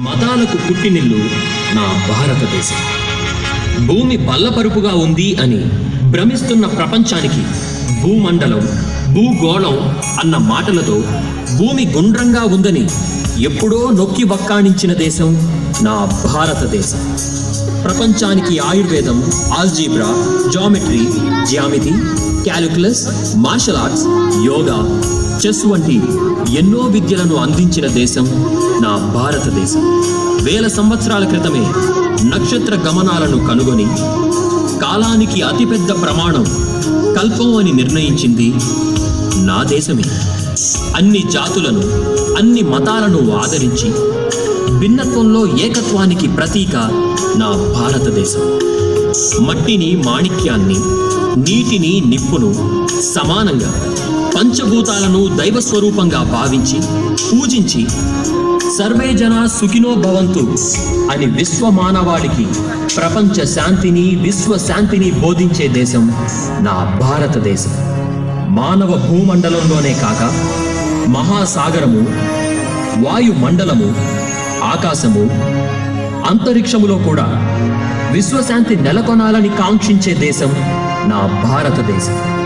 మతాలకు పుట్టినిల్లు నా భారతదేశం భూమి బల్లపరుపుగా ఉంది అని భ్రమిస్తున్న ప్రపంచానికి భూమండలం భూగోళం అన్న మాటలతో భూమి గుండ్రంగా ఉందని ఎప్పుడో నొక్కి వక్కాణించిన దేశం నా భారతదేశం ప్రపంచానికి ఆయుర్వేదం ఆల్జీబ్రా జామెట్రీ జ్యామితి calculus martial arts yoga chess వంటి ఎన్నో విద్యలను అందించిన దేశం నా భారతదేశం వేల సంవత్సరాల క్రితమే నక్షత్ర గమనాలను కనుగొని కాలానికి అతిపెద్ద ప్రమాణం కల్పం అని నిర్ణయించింది నా దేశమే అన్ని జాతులను అన్ని మతాలను ఆదరించి భిన్నత్వంలో ఏకత్వానికి ప్రతీక నా భారతదేశం మట్టిని మాణిక్యాన్ని నీటిని నిప్పును సమానంగా పంచభూతాలను దైవ స్వరూపంగా భావించి పూజించి సర్వే జన సుఖినో భవంతు అని విశ్వ మానవాళికి ప్రపంచ శాంతిని విశ్వ శాంతిని బోధించే దేశం నా భారతదేశం మానవ భూమండలంలోనే కాక మహాసాగరము వాయుమండలము ఆకాశము అంతరిక్షములో కూడా విశ్వశాంతి నెలకొనాలని కాంక్షించే దేశం నా భారతదేశం